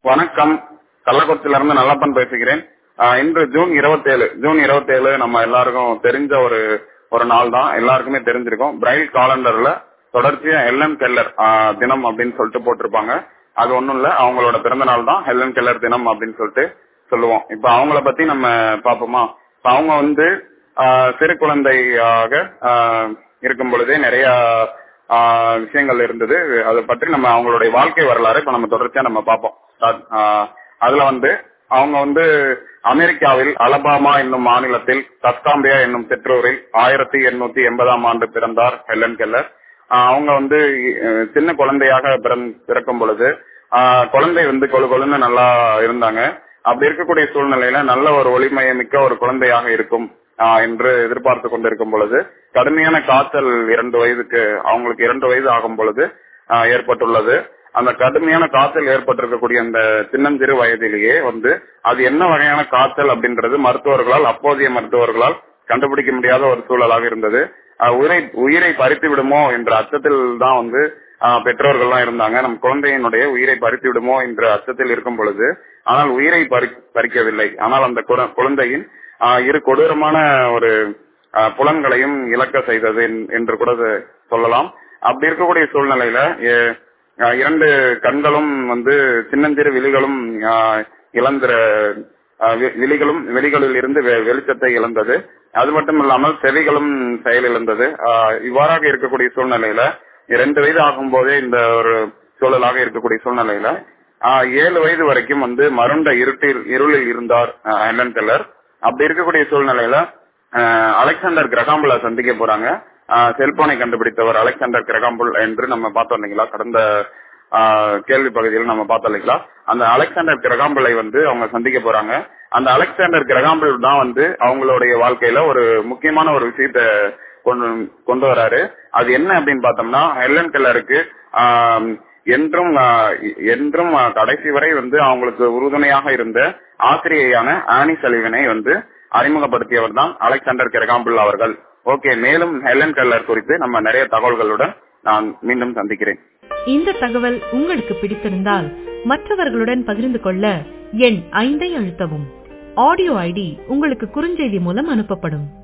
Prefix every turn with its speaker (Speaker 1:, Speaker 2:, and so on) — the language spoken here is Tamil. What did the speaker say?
Speaker 1: வணக்கம் கள்ளக்குறிச்சியில இருந்து நல்லப்பன் பேசுகிறேன் ஆஹ் இன்று ஜூன் இருபத்தேழு ஜூன் இருபத்தேழு நம்ம எல்லாருக்கும் தெரிஞ்ச ஒரு ஒரு நாள் தான் எல்லாருக்குமே தெரிஞ்சிருக்கும் பிரைல் காலண்டர்ல தொடர்ச்சியா ஹெல்லன் கெல்லர் ஆஹ் தினம் அப்படின்னு சொல்லிட்டு போட்டிருப்பாங்க அது ஒண்ணும் இல்ல அவங்களோட பிறந்த நாள் தான் ஹெல்லன் கெல்லர் தினம் அப்படின்னு சொல்லிட்டு சொல்லுவோம் இப்ப அவங்கள பத்தி நம்ம பாப்போமா இப்ப அவங்க வந்து ஆஹ் சிறு குழந்தையாக ஆஹ் இருக்கும் பொழுதே நிறைய ஆஹ் விஷயங்கள் இருந்தது அதை பற்றி நம்ம அவங்களுடைய வாழ்க்கை வரலாறு இப்ப நம்ம தொடர்ச்சியா நம்ம பார்ப்போம் ஆஹ் அதுல வந்து அவங்க வந்து அமெரிக்காவில் அலபாமா என்னும் மாநிலத்தில் தஸ்காம்பியா என்னும் சிற்றூரில் ஆயிரத்தி எண்ணூத்தி எண்பதாம் ஆண்டு பிறந்தார் ஹெலன் கெல்லர் ஆஹ் அவங்க வந்து அஹ், சின்ன குழந்தையாக பிறந்- பிறக்கும் பொழுது ஆஹ், குழந்தை வந்து கொழு கொழுன்னு நல்லா இருந்தாங்க அப்படி இருக்கக்கூடிய சூழ்நிலையில நல்ல ஒரு ஒளிமயமிக்க ஒரு குழந்தையாக இருக்கும் ஆஹ், என்று எதிர்பார்த்து கொண்டிருக்கும் பொழுது கடுமையான காய்ச்சல் இரண்டு வயதுக்கு அவங்களுக்கு இரண்டு வயது ஆகும் பொழுது ஆஹ், ஏற்பட்டுள்ளது அந்த கடுமையான காய்ச்சல் ஏற்பட்டிருக்கக்கூடிய அந்த சின்னஞ்சிறு வயதிலேயே வந்து அது என்ன வகையான காய்ச்சல் அப்படின்றது மருத்துவர்களால் அப்போதைய மருத்துவர்களால் கண்டுபிடிக்க முடியாத ஒரு சூழலாக இருந்தது ஆஹ் உயிரை உயிரை பறித்து விடுமோ என்ற அச்சத்தில் தான் வந்து ஆஹ் பெற்றோர்கள்லாம் இருந்தாங்க நம் குழந்தையினுடைய உயிரை பறித்து விடுமோ என்ற அச்சத்தில் இருக்கும் பொழுது ஆனால் உயிரை பறி- பறிக்கவில்லை ஆனால் அந்த குழ- குழந்தையின் ஆஹ் இரு கொடூரமான ஒரு ஆஹ் புலன்களையும் இழக்க செய்தது என்- என்று கூட இது சொல்லலாம் அப்படி இருக்கக்கூடிய சூழ்நிலையில எ- ஆஹ் இரண்டு கண்களும் வந்து சின்னஞ்சிறு விழிகளும் ஆஹ் இழந்த ஆஹ் வி- விழிகளும் வெளிகளில் இருந்து வெ- வெளிச்சத்தை இழந்தது அது மட்டும் இல்லாமல் செவிகளும் செயலிழந்தது ஆஹ் இவ்வாறாக இருக்கக்கூடிய சூழ்நிலையில இரண்டு வயது ஆகும் போதே இந்த ஒரு சூழலாக இருக்கக்கூடிய சூழ்நிலையில ஆஹ் ஏழு வயது வரைக்கும் வந்து மருண்ட இருட்டில் இருளில் இருந்தார் ஆஹ் ஹெலன் கெல்லர் அப்படி இருக்கக்கூடிய சூழ்நிலையில ஆஹ் அலெக்சாண்டர் கிரகாம்புல சந்திக்க போறாங்க ஆஹ் செல்போனை கண்டுபிடித்தவர் அலெக்சாண்டர் கிரகாம்புல் என்று நம்ம பார்த்தோம் இல்லைங்களா கடந்த ஆஹ் கேள்வி பகுதியில் நம்ம பார்த்தோம் இல்லைங்களா அந்த அலெக்சாண்டர் கிரகாம்புலை வந்து அவங்க சந்திக்க போறாங்க அந்த அலெக்சாண்டர் கிரகாம்புல் தான் வந்து அவங்களுடைய வாழ்க்கையில ஒரு முக்கியமான ஒரு விஷயத்த கொண்டு கொண்டு வராரு அது என்ன அப்படின்னு பார்த்தோம்னா ஹெலன் கெல்லருக்கு ஆஹ் என்றும் ஆஹ் என்றும் ஆஹ் கடைசி வரை வந்து அவங்களுக்கு உறுதுணையாக இருந்த ஆசிரியையான ஆனி சலிவனை வந்து அறிமுகப்படுத்தியவர் தான் அலெக்சாண்டர் கிரகாம்புல் அவர்கள் ஓகே மேலும் ஹெலன் கெல்லர் குறித்து நம்ம நிறைய தகவல்களுடன் நான் மீண்டும் சந்திக்கிறேன்
Speaker 2: இந்த தகவல் உங்களுக்கு பிடித்திருந்தால் மற்றவர்களுடன் பகிர்ந்து கொள்ள எண் ஐந்தை அழுத்தவும் ஆடியோ ஐடி உங்களுக்கு குறுஞ்செய்தி மூலம் அனுப்பப்படும்